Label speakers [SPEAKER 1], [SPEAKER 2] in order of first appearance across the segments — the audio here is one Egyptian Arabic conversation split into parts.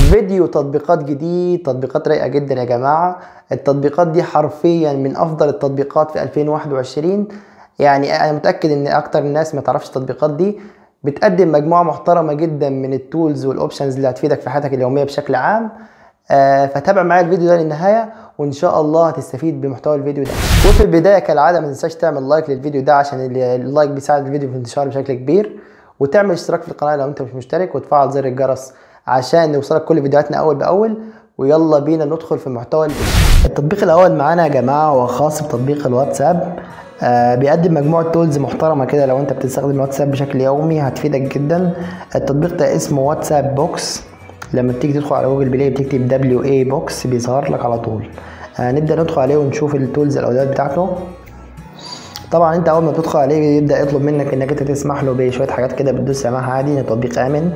[SPEAKER 1] فيديو تطبيقات جديد تطبيقات رايقه جدا يا جماعه التطبيقات دي حرفيا من افضل التطبيقات في 2021 يعني انا متاكد ان اكتر الناس ما تعرفش التطبيقات دي بتقدم مجموعه محترمه جدا من التولز والاوبشنز اللي هتفيدك في حياتك اليوميه بشكل عام آه فتابع معايا الفيديو ده للنهايه وان شاء الله هتستفيد بمحتوى الفيديو ده وفي البدايه كالعاده ما تنساش تعمل لايك للفيديو ده عشان اللايك بيساعد الفيديو في انتشاره بشكل كبير وتعمل اشتراك في القناه لو انت مش مشترك وتفعل زر الجرس عشان نوصلك كل فيديوهاتنا اول باول ويلا بينا ندخل في محتوى الفيديو التطبيق الاول معانا يا جماعه هو خاص بتطبيق الواتساب آه بيقدم مجموعه تولز محترمه كده لو انت بتستخدم الواتساب بشكل يومي هتفيدك جدا التطبيق ده اسمه واتساب بوكس لما تيجي تدخل على جوجل بلاي بتكتب دبليو اي بوكس بيظهر لك على طول آه نبدا ندخل عليه ونشوف التولز الاولويات بتاعته طبعا انت اول ما تدخل عليه يبدا يطلب منك انك انت تسمح له بشويه حاجات كده بتدوس سماح عادي ان تطبيق امن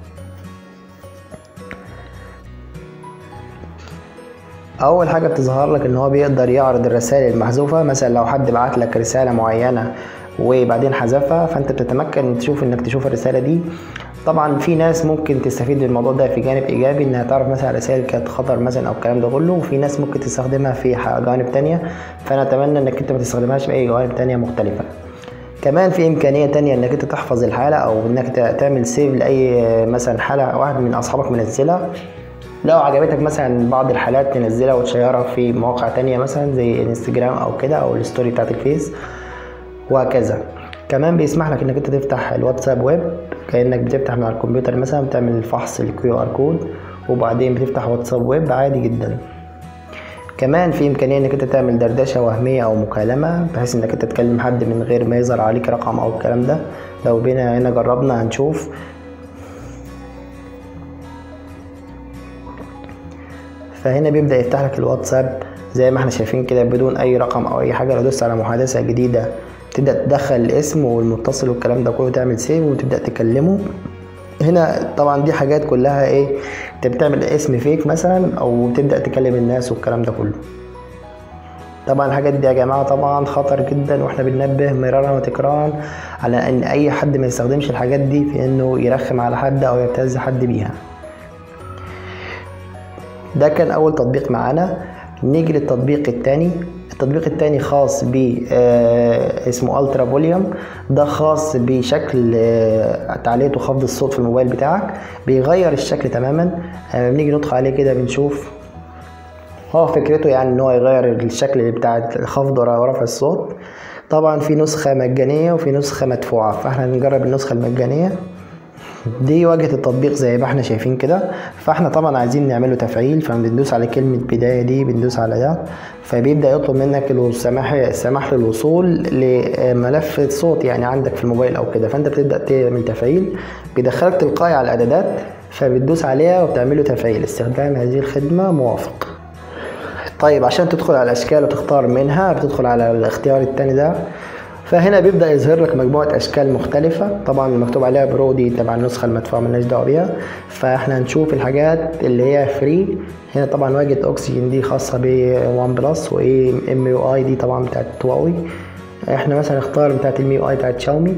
[SPEAKER 1] اول حاجه بتظهر لك ان هو بيقدر يعرض الرسائل المحذوفه مثلا لو حد بعت لك رساله معينه وبعدين حذفها فانت بتتمكن تشوف انك تشوف الرساله دي طبعا في ناس ممكن تستفيد من الموضوع ده في جانب ايجابي انها تعرف مثلا رسائل كانت خطر مثلا او الكلام ده كله وفي ناس ممكن تستخدمها في جوانب تانية فانا اتمنى انك انت ما تستخدمهاش في اي جوانب تانية مختلفة كمان في امكانيه تانية انك انت تحفظ الحاله او انك تعمل سيف لاي مثلا حاله واحد من اصحابك منزلها لو عجبتك مثلا بعض الحالات تنزلها وتشيرها في مواقع تانية مثلا زي انستجرام او كده او الستوري بتاعت الفيس وهكذا كمان بيسمح لك انك انت تفتح الواتساب ويب كانك بتفتح من على الكمبيوتر مثلا بتعمل فحص الكيو ار كود وبعدين بتفتح واتساب ويب عادي جدا كمان في امكانيه انك انت تعمل دردشه وهميه او مكالمه بحيث انك انت تكلم حد من غير ما يظهر عليك رقم او الكلام ده لو بينا هنا جربنا هنشوف فهنا بيبدا يفتح لك الواتساب زي ما احنا شايفين كده بدون اي رقم او اي حاجه لو دوست على محادثه جديده تبدا تدخل الاسم والمتصل والكلام ده كله تعمل سيف وتبدا تكلمه هنا طبعا دي حاجات كلها ايه انت بتعمل اسم فيك مثلا او تبدا تكلم الناس والكلام ده كله طبعا الحاجات دي يا جماعه طبعا خطر جدا واحنا بننبه مرارا وتكرارا على ان اي حد ما يستخدمش الحاجات دي في انه يرخم على حد او يبتز حد بيها ده كان اول تطبيق معانا نيجي للتطبيق التاني التطبيق التاني خاص ب آه اسمه الترا فوليوم ده خاص بشكل آه تعليق وخفض الصوت في الموبايل بتاعك بيغير الشكل تماما آه بنيجي ندخل عليه كده بنشوف هو فكرته يعني ان هو يغير الشكل بتاع خفض ورفع الصوت طبعا في نسخة مجانية وفي نسخة مدفوعة فاحنا هنجرب النسخة المجانية دي واجهة التطبيق زي ما احنا شايفين كده فاحنا طبعا عايزين نعمله تفعيل فبندوس على كلمة بداية دي بندوس على ده فبيبدأ يطلب منك السماح السماح للوصول لملف الصوت يعني عندك في الموبايل او كده فانت بتبدأ تعمل تفعيل بيدخلك تلقائي على الاعدادات فبتدوس عليها وبتعمله تفعيل استخدام هذه الخدمة موافق طيب عشان تدخل على الاشكال وتختار منها بتدخل على الاختيار التاني ده فهنا بيبدا يظهر لك مجموعه اشكال مختلفه طبعا المكتوب عليها برو دي تبع النسخه المدفوعه مالناش دعوه بيها فاحنا هنشوف الحاجات اللي هي فري هنا طبعا واجهه اوكسجين دي خاصه بوان بلس وايه ام يو اي دي طبعا بتاعت هواوي احنا مثلا نختار بتاعت الام يو اي بتاعت شاومي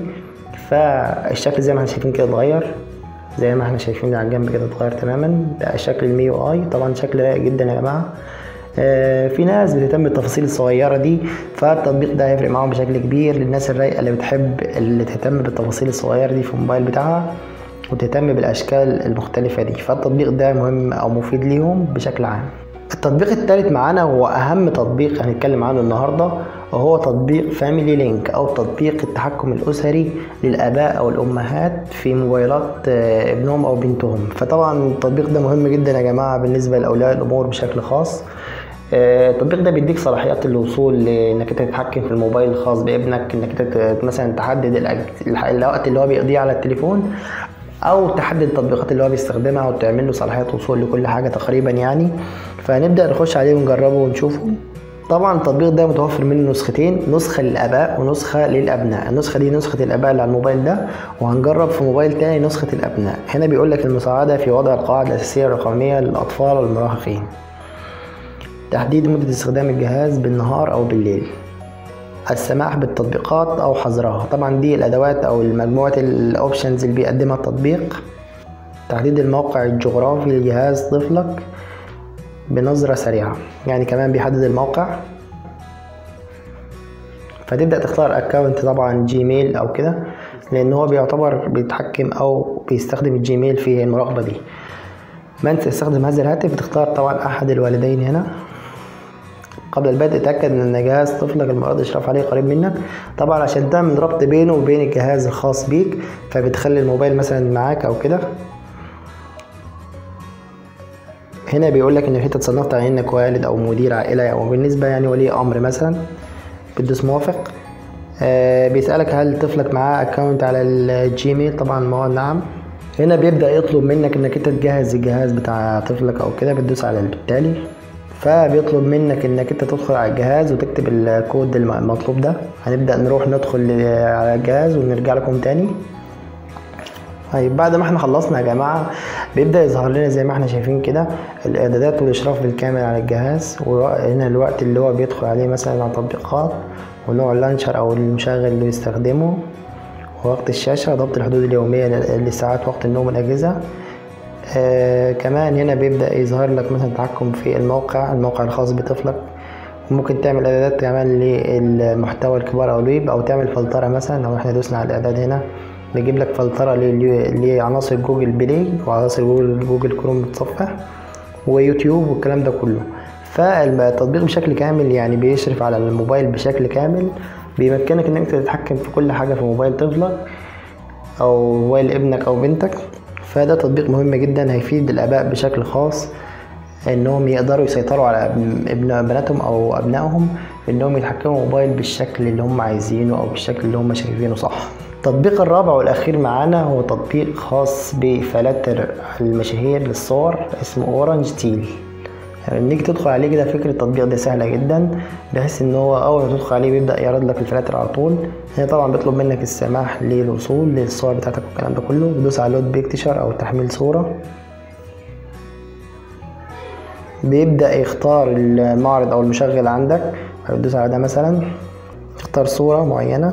[SPEAKER 1] فالشكل زي ما احنا شايفين كده اتغير زي ما احنا شايفين على الجنب كده اتغير تماما ده شكل الام يو اي طبعا شكل رايق جدا يا جماعه في ناس بتهتم بالتفاصيل الصغيره دي فالتطبيق ده هيفرق معاهم بشكل كبير للناس الرايقه اللي بتحب اللي تهتم بالتفاصيل الصغيره دي في الموبايل بتاعها وتهتم بالاشكال المختلفه دي فالتطبيق ده مهم او مفيد ليهم بشكل عام التطبيق الثالث معانا هو اهم تطبيق هنتكلم عنه النهارده وهو تطبيق فاميلي لينك او تطبيق التحكم الاسري للاباء او الامهات في موبايلات ابنهم او بنتهم فطبعا التطبيق ده مهم جدا يا جماعه بالنسبه لاولياء الامور بشكل خاص التطبيق ده بيديك صلاحيات الوصول لانك انت تتحكم في الموبايل الخاص بابنك انك انت مثلا تحدد الوقت اللي هو بيقضيه على التليفون او تحدد التطبيقات اللي هو بيستخدمها وتعمل له صلاحيات وصول لكل حاجه تقريبا يعني فنبدا نخش عليه ونجربه ونشوفه طبعا التطبيق ده متوفر منه نسختين نسخة للآباء ونسخة للأبناء النسخة دي نسخة الآباء اللي على الموبايل ده وهنجرب في موبايل تاني نسخة الأبناء هنا بيقول لك المساعدة في وضع القواعد الأساسية الرقمية للأطفال والمراهقين تحديد مدة استخدام الجهاز بالنهار أو بالليل السماح بالتطبيقات أو حظرها طبعا دي الأدوات أو مجموعة الأوبشنز اللي بيقدمها التطبيق تحديد الموقع الجغرافي لجهاز طفلك بنظرة سريعة يعني كمان بيحدد الموقع فتبدأ تختار اكونت طبعا جيميل او كده لان هو بيعتبر بيتحكم او بيستخدم الجيميل في المراقبة دي من سيستخدم هذا الهاتف بتختار طبعا احد الوالدين هنا قبل البدء اتأكد ان جهاز طفلك المراد اشراف عليه قريب منك طبعا عشان تعمل ربط بينه وبين الجهاز الخاص بيك فبتخلي الموبايل مثلا معاك او كده هنا بيقول لك ان انت اتصنفت على انك والد او مدير عائله او بالنسبه يعني ولي امر مثلا بتدوس موافق آه بيسالك هل طفلك معاه اكونت على الجيميل طبعا ما هو نعم هنا بيبدا يطلب منك انك انت تجهز الجهاز بتاع طفلك او كده بتدوس على التالي فبيطلب منك انك انت تدخل على الجهاز وتكتب الكود المطلوب ده هنبدا نروح ندخل على الجهاز ونرجع لكم تاني طيب بعد ما احنا خلصنا يا جماعة بيبدأ يظهر لنا زي ما احنا شايفين كده الإعدادات والإشراف بالكامل على الجهاز وهنا الوقت اللي هو بيدخل عليه مثلا على التطبيقات ونوع اللانشر أو المشغل اللي بيستخدمه ووقت الشاشة ضبط الحدود اليومية لساعات وقت النوم والأجهزة آه كمان هنا بيبدأ يظهر لك مثلا تحكم في الموقع الموقع الخاص بطفلك ممكن تعمل اعدادات كمان للمحتوى الكبار او الويب او تعمل فلترة مثلا لو احنا دوسنا على الاعداد هنا بيجيب لك فلترة لعناصر جوجل بلاي وعناصر جوجل, جوجل كروم متصفح ويوتيوب والكلام ده كله فالتطبيق بشكل كامل يعني بيشرف على الموبايل بشكل كامل بيمكنك انك تتحكم في كل حاجة في موبايل طفلك او موبايل ابنك او بنتك فده تطبيق مهم جدا هيفيد الاباء بشكل خاص انهم يقدروا يسيطروا على ابن بناتهم او ابنائهم في انهم يتحكموا موبايل بالشكل اللي هم عايزينه او بالشكل اللي هم شايفينه صح التطبيق الرابع والاخير معانا هو تطبيق خاص بفلاتر المشاهير للصور اسمه اورنج تيل يعني نيجي تدخل عليه كده فكرة التطبيق ده سهلة جدا بحيث ان هو اول ما تدخل عليه بيبدأ يعرض لك الفلاتر على طول هنا طبعا بيطلب منك السماح للوصول للصور بتاعتك والكلام ده كله بتدوس على لود بيكتشر او تحميل صورة بيبدأ يختار المعرض او المشغل عندك بتدوس على ده مثلا تختار صورة معينة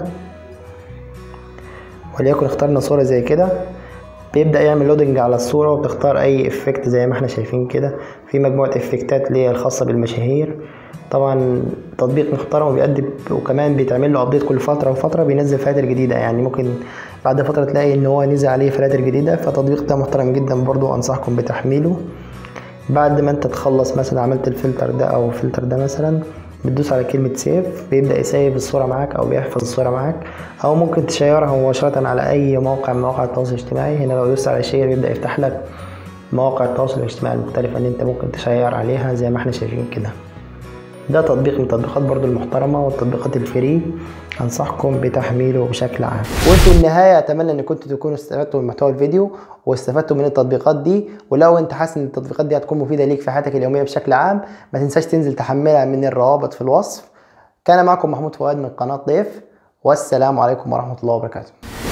[SPEAKER 1] وليكن اخترنا صورة زي كده بيبدأ يعمل لودنج على الصورة وبتختار أي افكت زي ما احنا شايفين كده في مجموعة افكتات اللي هي الخاصة بالمشاهير طبعا تطبيق محترم وبيقدم وكمان بيتعمل له ابديت كل فترة وفترة بينزل فلاتر جديدة يعني ممكن بعد فترة تلاقي ان هو نزل عليه فلاتر جديدة فالتطبيق ده محترم جدا برضو انصحكم بتحميله بعد ما انت تخلص مثلا عملت الفلتر ده او الفلتر ده مثلا بتدوس على كلمة سيف بيبدأ يسيف الصورة معاك أو بيحفظ الصورة معاك أو ممكن تشيرها مباشرة على أي موقع من مواقع التواصل الاجتماعي هنا لو دوست على شير بيبدأ يفتح لك مواقع التواصل الاجتماعي المختلفة اللي أنت ممكن تشير عليها زي ما احنا شايفين كده ده تطبيق من التطبيقات برضو المحترمة والتطبيقات الفري أنصحكم بتحميله بشكل عام وفي النهاية أتمنى أن كنتوا تكونوا استفدتوا من محتوى الفيديو واستفدتوا من التطبيقات دي ولو أنت حاسس أن التطبيقات دي هتكون مفيدة ليك في حياتك اليومية بشكل عام ما تنساش تنزل تحملها من الروابط في الوصف كان معكم محمود فؤاد من قناة ضيف والسلام عليكم ورحمة الله وبركاته